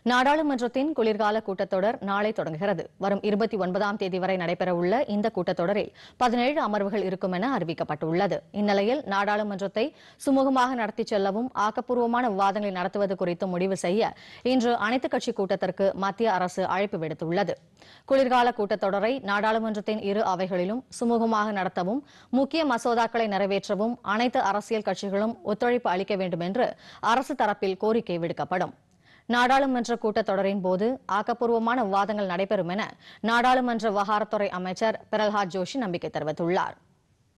நாடாளுமன்றத்தின் குளிர்கால கூட்டத்தொடர் நாளை தொடங்குகிறது வரும் இருபத்தி ஒன்பதாம் தேதி வரை நடைபெறவுள்ள இந்த கூட்டத்தொடரில் பதினேழு அமர்வுகள் இருக்கும் என அறிவிக்கப்பட்டுள்ளது இந்நிலையில் நாடாளுமன்றத்தை சுமூகமாக நடத்திச் செல்லவும் ஆக்கப்பூர்வமான விவாதங்களை நடத்துவது குறித்து முடிவு செய்ய இன்று அனைத்துக் கட்சி கூட்டத்திற்கு மத்திய அரசு அழைப்பு விடுத்துள்ளது குளிர்கால கூட்டத்தொடரை நாடாளுமன்றத்தின் இரு அவைகளிலும் சுமூகமாக நடத்தவும் முக்கிய மசோதாக்களை நிறைவேற்றவும் அனைத்து அரசியல் கட்சிகளும் ஒத்துழைப்பு அளிக்க வேண்டும் என்று அரசு தரப்பில் கோரிக்கை விடுக்கப்படும் நாடாளுமன்ற கூட்டத்தொடரின் போது ஆக்கப்பூர்வமான விவாதங்கள் நடைபெறும் என நாடாளுமன்ற விவகாரத்துறை அமைச்சர் பிரல்ஹாத் ஜோஷி நம்பிக்கை தெரிவித்துள்ளார்